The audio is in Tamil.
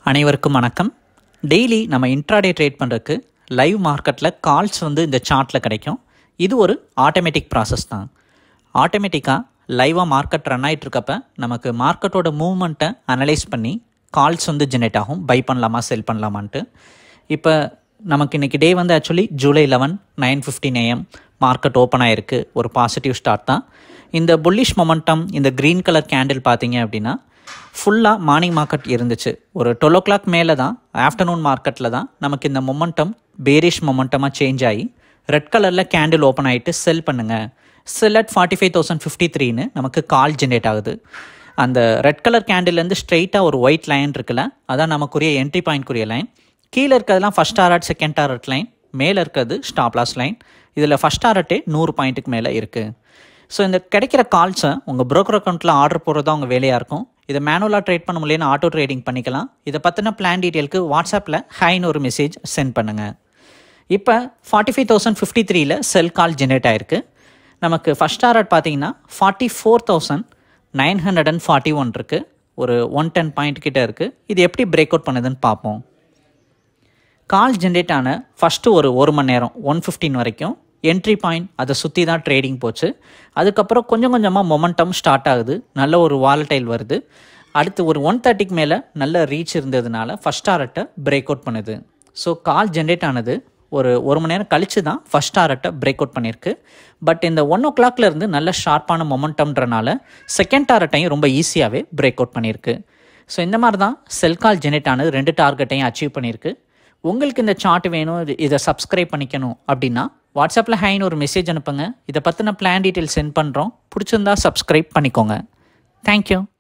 அனைவருக்கும் வணக்கம் டெய்லி நம்ம இன்ட்ராடே ட்ரேட் பண்ணுறதுக்கு லைவ் மார்க்கெட்டில் கால்ஸ் வந்து இந்த சார்ட்டில் கிடைக்கும் இது ஒரு ஆட்டோமேட்டிக் ப்ராசஸ் தான் ஆட்டோமேட்டிக்காக லைவாக மார்க்கெட் ரன் ஆகிட்டு இருக்கப்ப நமக்கு மார்க்கெட்டோட மூவ்மெண்ட்டை அனலைஸ் பண்ணி கால்ஸ் வந்து ஜெனரேட் ஆகும் பை பண்ணலாமா செல் பண்ணலாமான்ட்டு இப்போ நமக்கு இன்றைக்கி டே வந்து actually July eleven nine fifteen AM market open ஆகிருக்கு ஒரு பாசிட்டிவ் ஸ்டார்ட் தான் இந்த புல்லிஷ் மொமெண்டம் இந்த க்ரீன் கலர் கேண்டில் பார்த்தீங்க அப்படின்னா ஃபுல்லாக மார்னிங் மார்க்கெட் இருந்துச்சு ஒரு டுவெல் ஓ கிளாக் மேலே தான் ஆஃப்டர்நூன் மார்க்கெட்டில் தான் நமக்கு இந்த மொமெண்டம் பேரிஷ் மொமெண்டமாக சேஞ்ச் ஆகி ரெட் கலரில் கேண்டில் ஓப்பன் ஆகிட்டு செல் பண்ணுங்கள் sell at forty five thousand fifty த்ரீன்னு நமக்கு கால் ஜென்ரேட் ஆகுது அந்த ரெட் கலர் கேண்டில்லேருந்து ஸ்ட்ரெயிட்டாக ஒரு ஒயிட் லைன் இருக்குல்ல அதான் நமக்குரிய என்ட்ரி பாயிண்ட்க்குரிய லைன் கீழே இருக்கிறதுலாம் first target second target line மேலே இருக்கிறது ஸ்டாப் லாஸ் லைன் இதில் ஃபஸ்ட் டாரட்டே நூறு பாயிண்ட்டுக்கு மேலே இருக்குது ஸோ இந்த கிடைக்கிற கால்ஸை உங்கள் broker அக்கௌண்ட்டில் ஆர்டர் போடுறது தான் உங்கள் வேலையாக இருக்கும் இதை மேனுவலாக ட்ரேட் பண்ண முடியலன்னு ஆட்டோ ட்ரேடிங் பண்ணிக்கலாம் இதை பற்றின பிளான் டீட்டெயிலுக்கு வாட்ஸ்அப்பில் ஹைன்னு ஒரு மெசேஜ் சென்ட் பண்ணுங்கள் இப்போ ஃபார்ட்டி ஃபைவ் தௌசண்ட் ஃபிஃப்டி த்ரீல செல் கால் ஜென்ரேட் ஆயிருக்கு நமக்கு ஃபஸ்ட் டாரட் பார்த்தீங்கன்னா forty four thousand nine hundred and forty one இருக்குது ஒரு ஒன் டென் பாயிண்ட் கிட்ட இருக்குது இது எப்படி பிரேக் அவுட் பண்ணுதுன்னு பார்ப்போம் கால் ஜென்ரேட் ஆன ஃபஸ்ட்டு ஒரு ஒரு மணி நேரம் ஒன் ஃபிஃப்டீன் வரைக்கும் என்ட்ரி பாயிண்ட் அதை சுற்றி தான் ட்ரேடிங் போச்சு அதுக்கப்புறம் கொஞ்சம் கொஞ்சமாக மொமெண்டம் ஸ்டார்ட் ஆகுது நல்ல ஒரு வாலடைல் வருது அடுத்து ஒரு ஒன் தேர்ட்டிக்கு மேலே நல்ல ரீச் இருந்ததுனால ஃபஸ்ட் டாரட்டை பிரேக் அவுட் பண்ணுது ஸோ கால் ஜென்ரேட் ஆனது ஒரு ஒரு மணி நேரம் கழித்து தான் ஃபஸ்ட் டாரட்டை பிரேக் அவுட் பண்ணியிருக்கு பட் இந்த ஒன் ஓ கிளாக்ல இருந்து நல்ல ஷார்ப்பான மொமெண்டம்ன்றனால செகண்ட் டாரட்டையும் ரொம்ப ஈஸியாகவே பிரேக் அவுட் பண்ணியிருக்கு ஸோ இந்த மாதிரி தான் செல் கால் ஜெனரேட் ஆனது ரெண்டு டார்கெட்டையும் அச்சீவ் பண்ணியிருக்கு உங்களுக்கு இந்த சார்ட் வேணும் இது- இதை சப்ஸ்கிரைப் பண்ணிக்கணும் அப்படின்னா வாட்ஸ்அப்பில் ஹைன்னு ஒரு மெசேஜ் அனுப்புங்க இதை பற்றின பிளான் டீட்டெயில் சென்ட் பண்ணுறோம் பிடிச்சிருந்தா சப்ஸ்கிரைப் பண்ணிக்கோங்க தேங்க்யூ